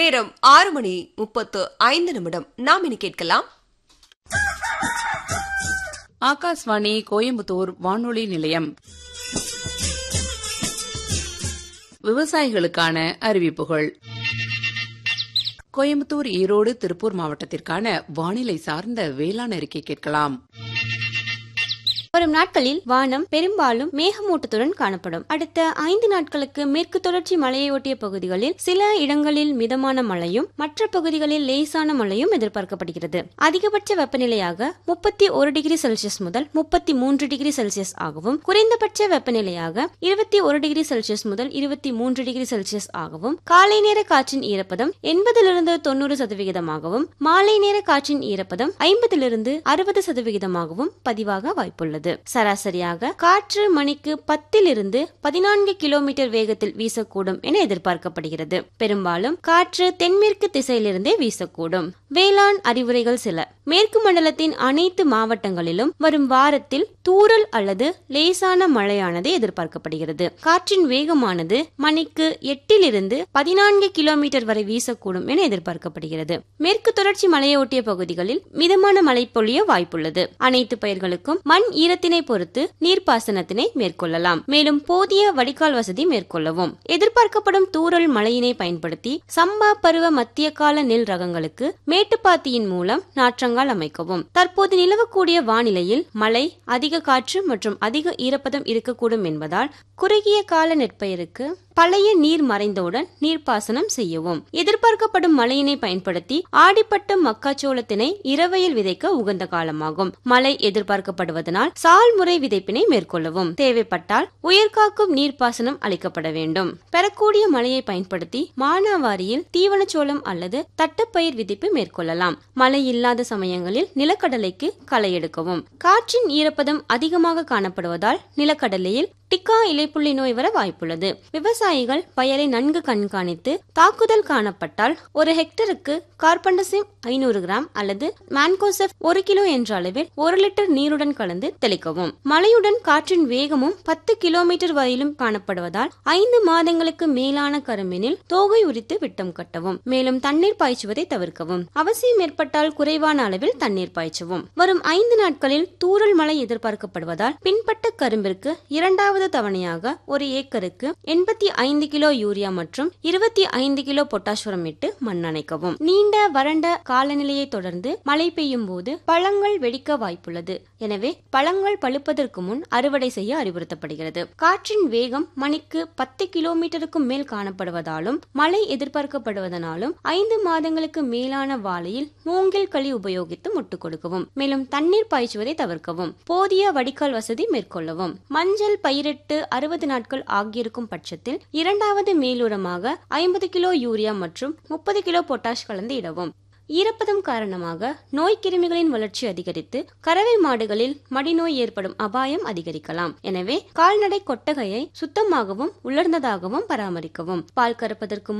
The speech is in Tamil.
நேரம் ஆறு மணி முப்பத்து ஐந்து நிமிடம் நாம் இனி கேட்கலாம் ஆகாஷ்வாணி கோயம்புத்தூர் வானொலி நிலையம் விவசாயிகளுக்கான அறிவிப்புகள் கோயம்புத்தூர் ஈரோடு திருப்பூர் மாவட்டத்திற்கான வானிலை சார்ந்த வேளாண் அறிக்கை கேட்கலாம் வரும் நாட்களில் வானம் பெரும்பாலும் மேகமூட்டத்துடன் காணப்படும் அடுத்த ஐந்து நாட்களுக்கு மேற்கு தொடர்ச்சி மலையை ஒட்டிய பகுதிகளில் சில இடங்களில் மிதமான மழையும் மற்ற பகுதிகளில் லேசான மழையும் எதிர்பார்க்கப்படுகிறது அதிகபட்ச வெப்பநிலையாக முப்பத்தி ஒரு டிகிரி செல்சியஸ் முதல் முப்பத்தி மூன்று டிகிரி செல்சியஸ் ஆகவும் குறைந்தபட்ச வெப்பநிலையாக இருபத்தி ஒரு டிகிரி செல்சியஸ் முதல் இருபத்தி மூன்று டிகிரி செல்சியஸ் ஆகவும் காலை நேர காற்றின் ஈரப்பதம் எண்பதிலிருந்து தொண்ணூறு சதவிகிதமாகவும் மாலை நேர காற்றின் ஈரப்பதம் ஐம்பதிலிருந்து அறுபது சதவிகிதமாகவும் பதிவாக வாய்ப்புள்ளது சராசரியாக காற்று மணிக்கு பத்திலிருந்து பதினான்கு கிலோமீட்டர் வேகத்தில் வீசக்கூடும் என எதிர்பார்க்கப்படுகிறது பெரும்பாலும் காற்று தென்மேற்கு திசையிலிருந்தே வீசக்கூடும் வேளாண் அறிவுரைகள் சில மேற்கு மண்டலத்தின் அனைத்து மாவட்டங்களிலும் வரும் வாரத்தில் தூறல் அல்லது லேசான மழையானது எதிர்பார்க்கப்படுகிறது காற்றின் வேகமானது மணிக்கு எட்டிலிருந்து பதினான்கு கிலோமீட்டர் வரை வீசக்கூடும் என எதிர்பார்க்கப்படுகிறது மேற்கு தொடர்ச்சி மலையொட்டிய பகுதிகளில் மிதமான மழை பொழிய வாய்ப்புள்ளது அனைத்து பயிர்களுக்கும் மண் ஈரத்தினை பொறுத்து நீர்ப்பாசனத்தினை மேற்கொள்ளலாம் மேலும் போதிய வடிகால் வசதி மேற்கொள்ளவும் எதிர்பார்க்கப்படும் தூறல் மழையினை பயன்படுத்தி சம்பா பருவ மத்திய கால நெல் ரகங்களுக்கு மேட்டுப்பாத்தியின் மூலம் நாற்றங்கால் அமைக்கவும் தற்போது நிலவக்கூடிய வானிலையில் மழை அதிக காற்று மற்றும் அதிக ஈரப்பதம் இருக்கக்கூடும் என்பதால் குறுகிய கால நெற்பயிருக்கு பழைய நீர் மறைந்தவுடன் நீர்ப்பாசனம் செய்யவும் எதிர்பார்க்கப்படும் மழையினை பயன்படுத்தி ஆடிப்பட்டம் மக்காச்சோளத்தினை இரவையில் விதைக்க உகந்த காலமாகும் மழை எதிர்பார்க்கப்படுவதனால் சால் முறை விதைப்பினை மேற்கொள்ளவும் தேவைப்பட்டால் உயர்காக்கும் நீர்ப்பாசனம் அளிக்கப்பட வேண்டும் பெறக்கூடிய மழையை பயன்படுத்தி மானாவாரியில் தீவனச்சோளம் அல்லது தட்டுப்பயிர் விதிப்பு மேற்கொள்ளலாம் மழை இல்லாத சமயங்களில் நிலக்கடலைக்கு களை எடுக்கவும் காற்றின் ஈரப்பதம் அதிகமாக காணப்படுவதால் நிலக்கடலையில் டிக்கா இலைப்புள்ளி நோய் வர வாய்ப்புள்ளது விவசாயிகள் பயிரை நன்கு கண்காணித்து தாக்குதல் காணப்பட்டால் ஒரு ஹெக்டருக்கு கார்பன்டசிம் ஐநூறு கிராம் அல்லது மான்கோசெப் ஒரு கிலோ என்ற அளவில் ஒரு லிட்டர் நீருடன் கலந்து தெளிக்கவும் மழையுடன் காற்றின் வேகமும் பத்து கிலோமீட்டர் வரையிலும் காணப்படுவதால் ஐந்து மாதங்களுக்கு மேலான கரும்பினில் தோகை உரித்து விட்டம் கட்டவும் மேலும் தண்ணீர் பாய்ச்சுவதை தவிர்க்கவும் அவசியம் ஏற்பட்டால் குறைவான அளவில் தண்ணீர் பாய்ச்சவும் வரும் ஐந்து நாட்களில் தூறல் மழை எதிர்பார்க்கப்படுவதால் பின்பட்ட கரும்பிற்கு இரண்டாவது இரண்டாவது தவணையாக ஒரு ஏக்கருக்கு எண்பத்தி ஐந்து கிலோ யூரியா மற்றும் இருபத்தி ஐந்து கிலோ பொட்டாசியம் இட்டு மண் அணைக்கவும் நீண்ட வறண்ட காலநிலையை தொடர்ந்து மழை பெய்யும் போது பழங்கள் வெடிக்க வாய்ப்புள்ளது எனவே பழங்கள் பழுப்பதற்கு முன் அறுவடை செய்ய அறிவுறுத்தப்படுகிறது காற்றின் வேகம் மணிக்கு பத்து கிலோமீட்டருக்கும் மேல் காணப்படுவதாலும் மழை எதிர்பார்க்கப்படுவதனாலும் ஐந்து மாதங்களுக்கு மேலான வாழையில் மூங்கில் களி உபயோகித்து முட்டு கொடுக்கவும் மேலும் தண்ணீர் பாய்ச்சுவதை தவிர்க்கவும் போதிய வடிகால் வசதி மேற்கொள்ளவும் மஞ்சள் பயிர் பயிரிட்டு அறுபது நாட்கள் ஆகியிருக்கும் பட்சத்தில் இரண்டாவது மேலுரமாக ஐம்பது கிலோ யூரியா மற்றும் முப்பது கிலோ பொட்டாஷ் கலந்து இடவும் ஈரப்பதம் காரணமாக நோய் கிருமிகளின் வளர்ச்சி அதிகரித்து கறவை மாடுகளில் மடிநோய் ஏற்படும் அபாயம் அதிகரிக்கலாம் எனவே கால்நடை கொட்டகையை சுத்தமாகவும் உலர்ந்ததாகவும் பராமரிக்கவும் பால் கறப்பதற்கு